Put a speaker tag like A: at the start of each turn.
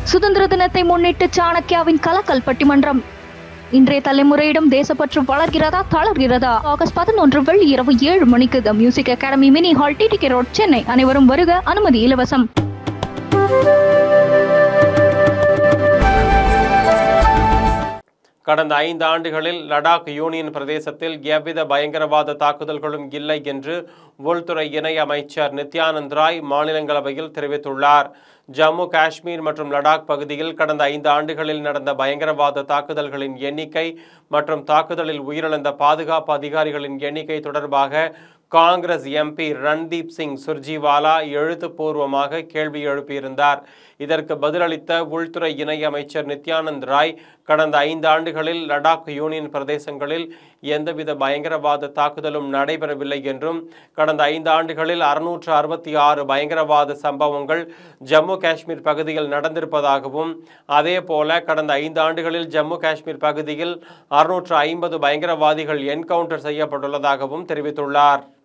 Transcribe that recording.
A: சுதந்திர தினத்தை முன்னிட்டு சாணக்கியாவின் கலக்கல் பட்டிமன்றம் இன்றைய தலைமுறையிடம் தேசப்பற்று வளர்கிறதா தளர்கிறதா ஆகஸ்ட் பதினொன்று வெள்ளி இரவு ஏழு மணிக்கு the music academy mini hall TTK road Chennai அனைவரும் வருக அனுமதி இலவசம்
B: கடந்த ஐந்து ஆண்டுகளில் லடாக் யூனியன் பிரதேசத்தில் எவ்வித பயங்கரவாத தாக்குதல்களும் இல்லை என்று உள்துறை இணை அமைச்சர் நித்யானந்த் ராய் மாநிலங்களவையில் தெரிவித்துள்ளார் ஜம்மு காஷ்மீர் மற்றும் லடாக் பகுதியில் கடந்த ஐந்து ஆண்டுகளில் நடந்த பயங்கரவாத தாக்குதல்களின் எண்ணிக்கை மற்றும் தாக்குதலில் உயிரிழந்த பாதுகாப்பு அதிகாரிகளின் எண்ணிக்கை தொடர்பாக காங்கிரஸ் எம்பி ரன்தீப் சிங் சுர்ஜிவாலா எழுத்துப்பூர்வமாக கேள்வி எழுப்பியிருந்தார் இதற்கு பதிலளித்த உள்துறை இணை அமைச்சர் நித்யானந்த் ராய் கடந்த ஐந்து ஆண்டுகளில் லடாக் யூனியன் பிரதேசங்களில் எந்தவித பயங்கரவாத தாக்குதலும் நடைபெறவில்லை என்றும் கடந்த ஐந்து ஆண்டுகளில் அறுநூற்று அறுபத்தி ஆறு பயங்கரவாத சம்பவங்கள் ஜம்மு காஷ்மீர் பகுதியில் நடந்திருப்பதாகவும் அதே போல கடந்த ஐந்து ஆண்டுகளில் ஜம்மு காஷ்மீர் பகுதியில் அறுநூற்று ஐம்பது பயங்கரவாதிகள் என்கவுண்டர் செய்யப்பட்டுள்ளதாகவும் தெரிவித்துள்ளார்